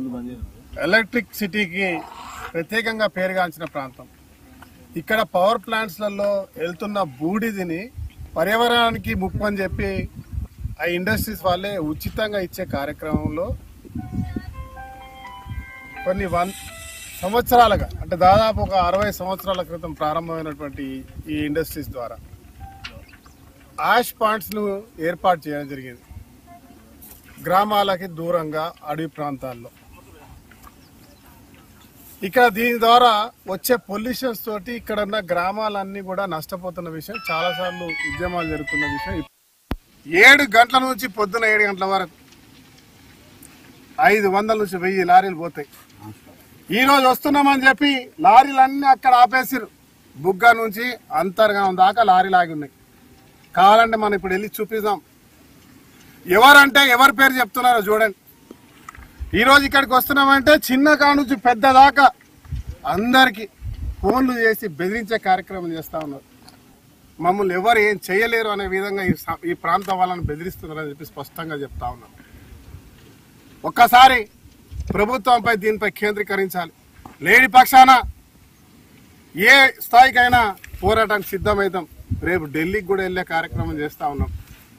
Electric సిటీకి ప్రత్యేకంగా పేరుగాంచిన ప్రాంతం ఇక్కడ పవర్ ప్లాంట్స్లలో వెళ్తున్న బూడిదిని పర్యావరణానికి ముప్పు అని చెప్పి ఆ ఇండస్ట్రీస్ వాళ్ళే ఉచితంగా ఇచ్చే కార్యక్రమంలో కొన్ని వన్ సంవత్సరాలుగా అంటే దాదాపు ఒక అరవై సంవత్సరాల క్రితం ప్రారంభమైనటువంటి ఈ ఇండస్ట్రీస్ ద్వారా యాష్ పాయింట్స్ ను ఏర్పాటు చేయడం జరిగింది గ్రామాలకి దూరంగా అడవి ప్రాంతాల్లో ఇక్కడ దీని ద్వారా వచ్చే పొల్యూషన్స్ తోటి ఇక్కడ ఉన్న గ్రామాలన్నీ కూడా నష్టపోతున్న విషయం చాలా సార్లు ఉద్యమాలు జరుగుతున్న విషయం ఏడు గంటల నుంచి పొద్దున ఏడు గంటల వరకు ఐదు వందల నుంచి వెయ్యి లారీలు పోతాయి ఈ రోజు వస్తున్నామని చెప్పి లారీలన్నీ అక్కడ ఆపేసిరు బుగ్గ నుంచి అంతర్గాం దాకా లారీలు ఆగి ఉన్నాయి కావాలంటే మనం ఇప్పుడు వెళ్ళి చూపిద్దాం ఎవరంటే ఎవరి పేరు చెప్తున్నారో చూడండి ఈ రోజు ఇక్కడికి వస్తున్నామంటే చిన్న కా నుంచి పెద్ద దాకా అందరికి ఫోన్లు చేసి బెదిరించే కార్యక్రమం చేస్తా ఉన్నారు మమ్మల్ని ఎవరు ఏం చేయలేరు అనే విధంగా ఈ స- ఈ ప్రాంతం వాళ్ళని బెదిరిస్తున్నారని చెప్పి స్పష్టంగా చెప్తా ఉన్నాం ఒక్కసారి ప్రభుత్వంపై దీనిపై కేంద్రీకరించాలి లేని పక్షాన ఏ స్థాయికైనా పోరాటానికి సిద్ధమవుతాం రేపు ఢిల్లీకి కూడా వెళ్ళే కార్యక్రమం చేస్తా ఉన్నాం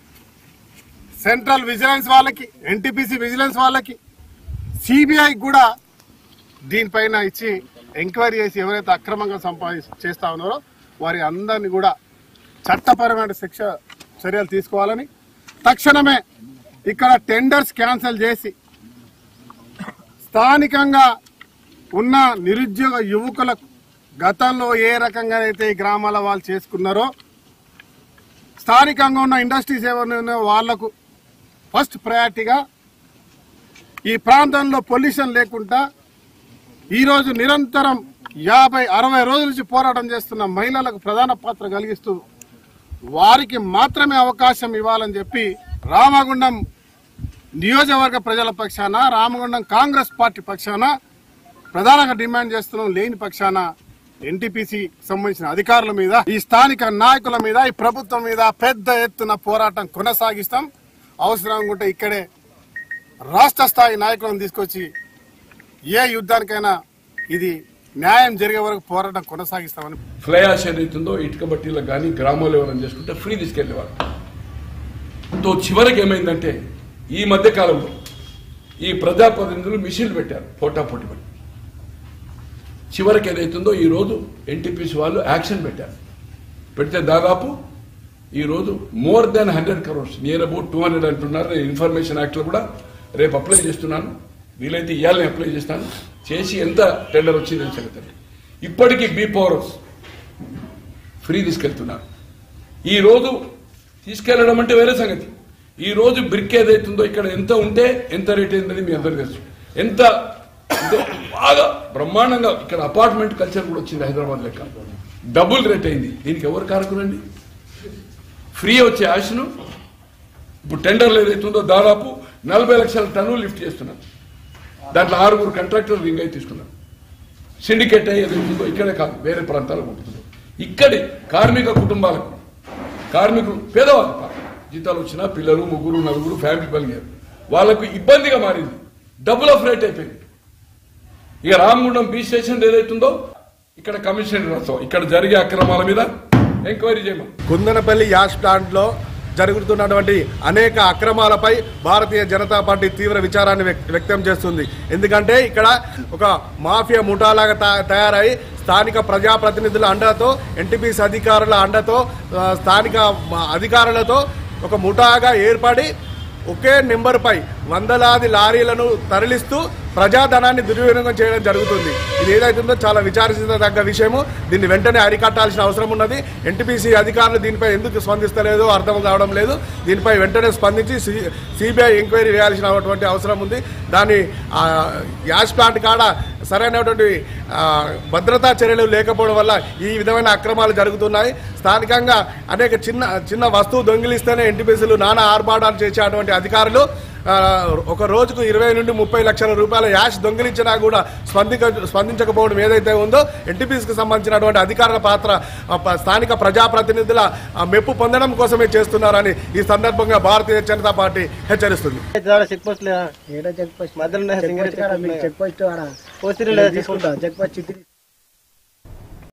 సెంట్రల్ విజిలెన్స్ వాళ్ళకి ఎన్టీపీసీ విజిలెన్స్ వాళ్ళకి సిబిఐ కూడా దీనిపైన ఇచ్చి ఎంక్వైరీ చేసి ఎవరైతే అక్రమంగా సంపాది చేస్తా ఉన్నారో వారి అందరినీ కూడా చట్టపరమైన శిక్ష చర్యలు తీసుకోవాలని తక్షణమే ఇక్కడ టెండర్స్ క్యాన్సిల్ చేసి స్థానికంగా ఉన్న నిరుద్యోగ యువకులకు గతంలో ఏ రకంగా అయితే ఈ గ్రామాల వాళ్ళు చేసుకున్నారో స్థానికంగా ఉన్న ఇండస్ట్రీస్ ఏమైనా ఉన్నాయో వాళ్లకు ఫస్ట్ ప్రయారిటీగా ఈ ప్రాంతంలో పొల్యూషన్ లేకుండా ఈరోజు నిరంతరం యాభై అరవై రోజుల నుంచి పోరాటం చేస్తున్న మహిళలకు ప్రధాన పాత్ర కలిగిస్తూ వారికి మాత్రమే అవకాశం ఇవ్వాలని చెప్పి రామగుండం నియోజకవర్గ ప్రజల పక్షాన రామగుండం కాంగ్రెస్ పార్టీ పక్షాన ప్రధానంగా డిమాండ్ చేస్తున్నాం లేని పక్షాన ఎన్టీపీసీ సంబంధించిన అధికారుల మీద ఈ స్థానిక నాయకుల మీద ఈ ప్రభుత్వం మీద పెద్ద ఎత్తున పోరాటం కొనసాగిస్తాం అవసరం ఉంటే ఇక్కడే రాష్ట్ర స్థాయి నాయకులను తీసుకొచ్చి ఏ యుద్ధానికైనా ఇది న్యాయం జరిగే వరకు పోరాటం కొనసాగిస్తామని ఫ్లై యాష్ ఏదైతుందో ఇటుక బట్టీలకు కానీ గ్రామాల్లో ఎవరైనా చేసుకుంటే ఫ్రీ తీసుకెళ్లేవారు తో చివరికి ఏమైందంటే ఈ మధ్య కాలంలో ఈ ప్రజాప్రతినిధులు మిషన్లు పెట్టారు పోటాపోటీ పెట్టి చివరికి ఏదైతుందో ఈ రోజు ఎన్టీపీసీ వాళ్ళు యాక్షన్ పెట్టారు పెడితే దాదాపు ఈ రోజు more than hundred crores near about two hundred అంటున్నారు నేను ఇన్ఫర్మేషన్ యాక్ట్లో కూడా రేపు అప్లై చేస్తున్నాను వీలైతే ఇవాళ అప్లై చేస్తాను చేసి ఎంత టెండర్ వచ్చిందని చెబుతాను ఇప్పటికీ బీ పవర్స్ ఫ్రీ తీసుకెళ్తున్నారు ఈ రోజు తీసుకెళ్లడం అంటే వేరే సంగతి ఈ రోజు బ్రిక్ ఏదైతుందో ఇక్కడ ఎంత ఉంటే ఎంత రేట్ అయిందని మీ అందరికీ తెలుసు ఎంత అంటే బాగా బ్రహ్మాండంగా ఇక్కడ అపార్ట్మెంట్ కల్చర్ కూడా వచ్చింది హైదరాబాద్ లెక్క డబుల్ రేట్ అయింది దీనికి ఎవరు కారకులండి ఫ్రీ వచ్చే ఆశను ఇప్పుడు టెండర్లు ఏదైతుందో దాదాపు నలభై లక్షల టన్నులు లిఫ్ట్ చేస్తున్నారు దాంట్లో ఆరుగురు కాంట్రాక్టర్లు రింగ్ అయి తీసుకున్నారు సిండికేట్ అయ్యి ఏదైతుందో ఇక్కడే కాదు వేరే ప్రాంతాలకు పంపుతున్నారు ఇక్కడి కార్మిక కుటుంబాలకు కార్మికులు పేదవాళ్ళు పాపం. జీతాలు వచ్చినా పిల్లలు ముగ్గురు నలుగురు ఫ్యామిలీ కలిగారు వాళ్ళకు ఇబ్బందిగా మారింది డబుల్ ఆఫ్ రేట్ అయిపోయింది ఇక రామగుండం బీ స్టేషన్ ఏదైతుందో ఇక్కడ కమిషన్ రాస్తాం ఇక్కడ జరిగే అక్రమాల మీద ఎంక్వైరీ చేయమని కుందనపల్లి యాష్ ప్లాంట్ లో జరుగుతున్నటువంటి అనేక అక్రమాలపై భారతీయ జనతా పార్టీ తీవ్ర విచారాన్ని వ్యక్- వ్యక్తం చేస్తుంది ఎందుకంటే ఇక్కడ ఒక మాఫియా ముఠాలాగా తా- తయారై స్థానిక ప్రజాప్రతినిధుల అండతో ఎన్టీపీసీ అధికారుల అండతో ఆ, స్థానిక మ- అధికారులతో ఒక ముఠాగా ఏర్పడి ఒకే నెంబర్పై వందలాది లారీలను తరలిస్తూ ప్రజాధనాన్ని దుర్వినియోగం చేయడం జరుగుతుంది ఇది ఏదైతుందో చాలా విచారించదగ్గ విషయము దీన్ని వెంటనే అరికట్టాల్సిన అవసరం ఉన్నది ఎన్టీపీసీ అధికారులు దీనిపై ఎందుకు స్పందిస్తలేదో అర్థం కావడం లేదు దీనిపై వెంటనే స్పందించి సిబిఐ ఎంక్వైరీ వేయాల్సినటువంటి అవసరం ఉంది దాని ఆ, యాష్ ప్లాంట్ కాడ సరైనటువంటి ఆ, భద్రతా చర్యలు లేకపోవడం వల్ల ఈ విధమైన అక్రమాలు జరుగుతున్నాయి స్థానికంగా అనేక చిన్న చిన్న వస్తువు దొంగిలిస్తేనే ఎన్టీపీసీలు నానా ఆర్భాటాలు చేసేటువంటి అధికారులు ఆ, ఒక రోజుకు ఇరవై నుండి ముప్పై లక్షల రూపాయల యాష్ దొంగిలించినా కూడా స్పందిక స్పందించకపోవడం ఏదైతే ఉందో ఎన్టీపీసీకి సంబంధించినటువంటి అధికారుల పాత్ర ఆ, ప- స్థానిక ప్రజాప్రతినిధుల ఆ, మెప్పు పొందడం కోసమే చేస్తున్నారని ఈ సందర్భంగా భారతీయ జనతా పార్టీ హెచ్చరిస్తుంది చెక్ పోస్ట్ లేదా ఏడో చెక్ పోస్ట్ మధ్యలో ఉన్న చెక్ సింగరేట్ పోస్ట్ కాడ చెక్ మీకు పోస్ట్ చెక్ పోస్ట్ ఆడ పోస్ట్ లేదా తీసుకుంటా చెక్ పోస్ట్ చిట్టి